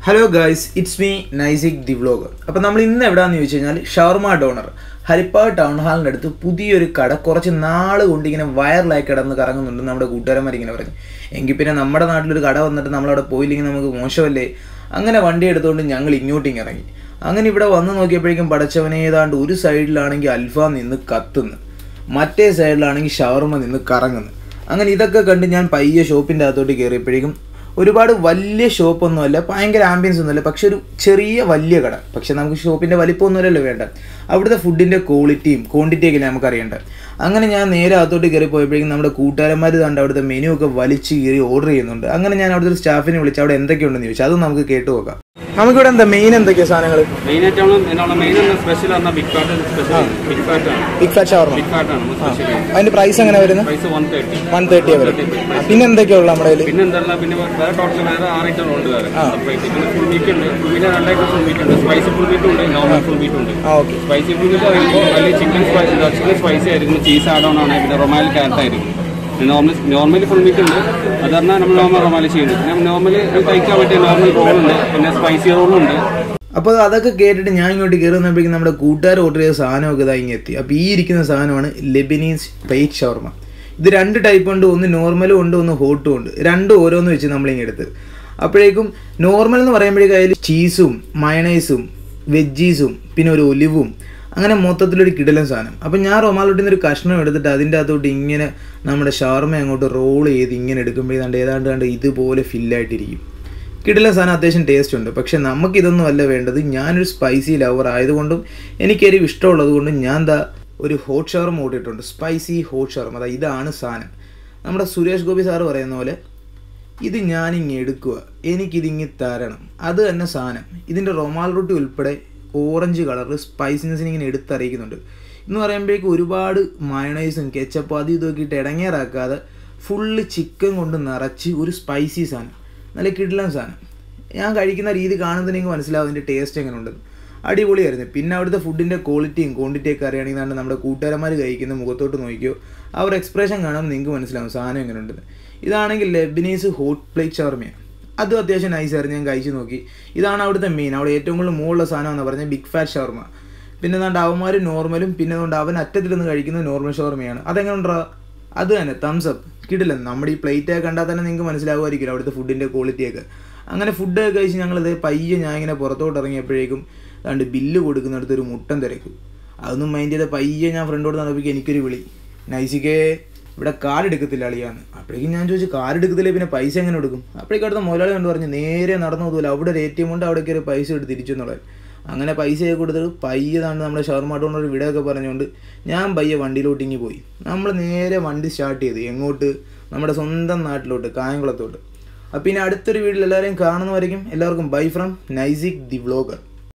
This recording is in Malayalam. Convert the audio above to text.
hello guys it's me Nysik the vlogger അപ്പോൾ നമ്മൾ ഇന്ന് എവിടെയാണെന്ന് ചോദിച്ചു കഴിഞ്ഞാൽ ഷവർമ ഡോണർ ഹരിപ്പാട് ടൗൺ ഹാളിൻ്റെ അടുത്ത് പുതിയൊരു കട കുറച്ച് നാൾ കൊണ്ട് ഇങ്ങനെ വൈറലായി കിടന്ന് കറങ്ങുന്നുണ്ട് നമ്മുടെ കൂട്ടുകാരന്മാർ ഇങ്ങനെ പറഞ്ഞു എങ്കിൽ പിന്നെ നമ്മുടെ നാട്ടിലൊരു കട വന്നിട്ട് നമ്മളവിടെ പോയില്ലെങ്കിൽ നമുക്ക് മോശമല്ലേ അങ്ങനെ വണ്ടി എടുത്തുകൊണ്ട് ഞങ്ങൾ ഇങ്ങോട്ടിങ് ഇറങ്ങി അങ്ങനെ ഇവിടെ വന്ന് നോക്കിയപ്പോഴേക്കും പടച്ചവനെ ഏതാണ്ട് ഒരു സൈഡിലാണെങ്കിൽ അൽഫാം നിന്ന് കത്തുന്നു മറ്റേ സൈഡിലാണെങ്കിൽ ഷവർമ നിന്ന് കറങ്ങുന്നു അങ്ങനെ ഇതൊക്കെ കണ്ട് ഞാൻ പയ്യെ ഷോപ്പിൻ്റെ അകത്തോട്ട് കയറിയപ്പോഴേക്കും ഒരുപാട് വലിയ ഷോപ്പൊന്നുമല്ല ഭയങ്കര ആംബിയൻസ് ഒന്നുമല്ല പക്ഷെ ഒരു ചെറിയ വലിയ കട പക്ഷെ നമുക്ക് ഷോപ്പിൻ്റെ വലിപ്പമൊന്നുമല്ലല്ലോ വേണ്ട അവിടുത്തെ ഫുഡിൻ്റെ ക്വാളിറ്റിയും ക്വാണ്ടിറ്റിയൊക്കെ നമുക്ക് അറിയേണ്ട അങ്ങനെ ഞാൻ നേരെ അകത്തോട്ട് കയറി പോയപ്പോഴേക്കും നമ്മുടെ കൂട്ടുകാരന്മാർ കണ്ട് അവിടുത്തെ മെനു ഒക്കെ വലിച്ച് കയറി ഓർഡർ ചെയ്യുന്നുണ്ട് അങ്ങനെ ഞാൻ അവിടുത്തെ ഒരു സ്റ്റാഫിനെ വിളിച്ച് അവിടെ എന്തൊക്കെയുണ്ടെന്ന് ചോദിച്ചു അത് നമുക്ക് കേട്ടു നോക്കാം നമുക്കിവിടെ എന്താ മെയിൻ എന്തൊക്കെയാ സാധനങ്ങൾ മെയിൻ ആയിട്ട് നമ്മൾ എന്നുള്ള മെയിൻ എന്ന സ്പെഷ്യൽ പറഞ്ഞാൽ big fat special big fat ആണ് big fat shawarma big fat ആണ് സ്പെഷ്യൽ അതിന്റെ പ്രൈസ് എങ്ങനെ വരുന്നത് price one thirty one thirty വരും പിന്നെ എന്തൊക്കെയുള്ള നമ്മുടെ കയ്യിൽ പിന്നെ എന്താ പിന്നെ വേറെ ടോട്ടൽ വേറെ ആറ് ഐറ്റം ഉണ്ട് വേറെ സെപ്പറേറ്റ് പിന്നെ ഫുൾ മീറ്റ് ഉണ്ട് ഫുൾ മീറ്റ് രണ്ട് ഐറ്റം ഫുൾ മീറ്റ് ഉണ്ട് സ്പൈസി ഫുൾ മീറ്റ് ഉണ്ട് നോർമൽ ഫുൾ മീറ്റ് ഉണ്ട് ആ ഓക്കെ സ്പൈസി ഫുൾ മീറ്റ് പറയുമ്പോൾ അതിൽ ചിക്കൻ സ്പൈസി ചിക്കൻ സ്പൈസി ആയിരിക്കും ചീസ് ആഡ് ഓൺ ആണ് പിന്നെ റൊമാലി ക്യാരറ്റ് ആയിരിക്കും നോർമൽ നോർമലി ഫുൾ മീറ്റ് ഉണ്ട് അത് പറഞ്ഞാൽ നമ്മൾ നോർമൽ റൊമാലി ചെയ്യുന്നത് പിന്നെ നോർമലി കഴിക്കാൻ പറ്റിയ നോർമൽ റോൾ ഉണ്ട് പിന്നെ സ്പൈസി റോളുണ്ട് അപ്പോൾ അതൊക്കെ കേട്ടിട്ട് ഞാൻ ഇങ്ങോട്ട് കയറി വന്നപ്പോഴേക്കും നമ്മുടെ കൂട്ടുകാർ ഓർഡർ ചെയ്ത സാധനമൊക്കെ ഇതാ ഇങ്ങ് എത്തി അപ്പോൾ ഈ ഇരിക്കുന്ന സാധനമാണ് ലെബനീസ് പ്ലേറ്റ് ഷവർമ ഇത് രണ്ട് ടൈപ്പ് ഉണ്ട് ഒന്ന് നോർമലും ഉണ്ട് ഒന്ന് ഹോട്ടും ഉണ്ട് രണ്ടും ഓരോന്ന് വെച്ച് നമ്മളിങ്ങനെ എടുത്ത് അപ്പോഴേക്കും നോർമൽ എന്ന് പറയുമ്പോഴേക്കും അതിൽ ചീസും മയണൈസും വെജീസും പിന്നെ ഒരു ഒലിവും അങ്ങനെ മൊത്തത്തിലൊരു കിടലൻ സാധനം അപ്പം ഞാൻ റൊമാലോട്ടിൽ നിന്ന് ഒരു കഷ്ണം എടുത്തിട്ട് അതിൻ്റെ അകത്തോട്ട് ഇങ്ങനെ നമ്മുടെ ഷവർമ അങ്ങോട്ട് റോൾ ചെയ്ത് ഇങ്ങനെ എടുക്കുമ്പോഴേതാണ്ട് ഏതാണ്ട് കണ്ട് ഇതുപോലെ ഫില്ലായിട്ടിരിക്കും കിടില സാധനം അത്യാവശ്യം ടേസ്റ്റ് ഉണ്ട് പക്ഷെ നമുക്കിതൊന്നും അല്ല വേണ്ടത് ഞാനൊരു സ്പൈസി ലവർ ആയതുകൊണ്ടും എനിക്ക് എരിവ് ഇഷ്ടമുള്ളത് കൊണ്ടും ഞാൻ ദാ ഒരു ഹോട്ട് ഷവർമ ഓട്ടിട്ടുണ്ട് സ്പൈസി ഹോട്ട് ഷവർമ അതാ ഇതാണ് സാധനം നമ്മുടെ സുരേഷ് ഗോപി സാറ് പറയുന്ന പോലെ ഇത് ഞാനിങ്ങ് എടുക്കുക എനിക്കിതിങ്ങി തരണം അത് തന്നെ സാധനം ഇതിൻ്റെ റൊമാൽ റൊട്ടി ഉൾപ്പെടെ ഓറഞ്ച് കളറിൽ സ്പൈസിനെസ്സിന് ഇങ്ങനെ എടുത്തറിയിക്കുന്നുണ്ട് എന്ന് പറയുമ്പോഴേക്കും ഒരുപാട് മയണൈസും കെച്ചപ്പും അതും ഇതൊക്കെ ഇട്ട് ഇടങ്ങേറാക്കാതെ ഫുള്ള് ചിക്കൻ കൊണ്ട് നിറച്ച് ഒരു സ്പൈസി സാധനം നല്ല കിടിലൻ സാധനം ഞാൻ കഴിക്കുന്ന രീതി കാണുന്നതിന് നിങ്ങൾക്ക് മനസ്സിലാവും അതിൻ്റെ ടേസ്റ്റ് എങ്ങനെ ഉണ്ടെന്ന് അടിപൊളിയായിരുന്നു പിന്നെ അവിടുത്തെ ഫുഡിൻ്റെ ക്വാളിറ്റിയും ക്വാണ്ടിറ്റിയൊക്കെ അറിയുകയാണെങ്കിൽ തന്നെ നമ്മുടെ കൂട്ടുകാരന്മാർ കഴിക്കുന്ന മുഖത്തോട്ട് നോക്കിയോ അവർ എക്സ്പ്രഷൻ കാണുമ്പോൾ നിങ്ങൾക്ക് മനസ്സിലാവും സാധനം എങ്ങനെ ഉണ്ടെന്ന് ഇതാണെങ്കിൽ ലെബനീസ് ഹോട്ട് പ്ലേറ്റ് ഷവർമയാണ് അതും അത്യാവശ്യം നൈസായിരുന്നു ഞാൻ കഴിച്ച് നോക്കി ഇതാണ് അവിടുത്തെ മെയിൻ അവിടെ ഏറ്റവും കൂടുതൽ മുകളിലുള്ള സാധനമെന്ന് പറഞ്ഞാൽ ബിഗ് ഫാറ്റ് ഷവർമ പിന്നെ അതുകൊണ്ട് അവന്മാർ നോർമലും പിന്നെ അതുകൊണ്ട് അവൻ അറ്റത്തിരുന്ന് കഴിക്കുന്നത് നോർമൽ ഷവർമയാണ് അതെങ്ങനെ ഉണ്ടാ അത് തന്നെ തംസ് അപ്പ് കിടില്ല നമ്മുടെ ഈ പ്ലേറ്റ് കണ്ടാൽ തന്നെ നിങ്ങൾക്ക് മനസ്സിലാവുമായിരിക്കും അവിടുത്തെ ഫുഡിൻ്റെ ക്വാളിറ്റിയൊക്കെ അങ്ങനെ ഫുഡ് കഴിച്ച് ഞങ്ങളിത് പയ്യെ ഞാൻ ഇങ്ങനെ പുറത്തോട്ട് ഇറങ്ങിയപ്പോഴേക്കും അതുകൊണ്ട് ബില്ല് കൊടുക്കുന്നിടത്ത് ഒരു മുട്ടൻ തിരക്കും അതൊന്നും മൈൻഡ് ചെയ്ത പയ്യെ ഞാൻ ഫ്രണ്ടോട് നടപ്പിക്കുക എനിക്കൊരു വിളി നൈസിക്കേ ഇവിടെ കാർഡ് എടുക്കത്തില്ല അളിയാന്ന് അപ്പോഴേക്കും ഞാൻ ചോദിച്ചു കാർഡ് എടുക്കത്തില്ലേ പിന്നെ പൈസ എങ്ങനെ എടുക്കും അപ്പോഴേക്കും അടുത്ത മുതലാളി കണ്ട് പറഞ്ഞു നേരെ നടന്നു പോകില്ല അവിടെ ഒരു എ ടി എം ഉണ്ട് അവിടെ കയറി പൈസ എടുത്ത് തിരിച്ചു എന്നുള്ളത് അങ്ങനെ പൈസയൊക്കെ കൊടുത്തിട്ട് പയ്യെ താണ്ട് നമ്മുടെ ഷവർമ കൊണ്ടൊരു വിടയൊക്കെ പറഞ്ഞുകൊണ്ട് ഞാൻ പയ്യെ വണ്ടിയിലോട്ടിങ്ങി പോയി നമ്മൾ നേരെ വണ്ടി സ്റ്റാർട്ട് ചെയ്ത് എങ്ങോട്ട് നമ്മുടെ സ്വന്തം നാട്ടിലോട്ട് കായംകുളത്തോട്ട് അപ്പം പിന്നെ അടുത്തൊരു വീട്ടിൽ എല്ലാവരെയും കാണുന്നവരേക്കും എല്ലാവർക്കും bye from Nysik the vlogger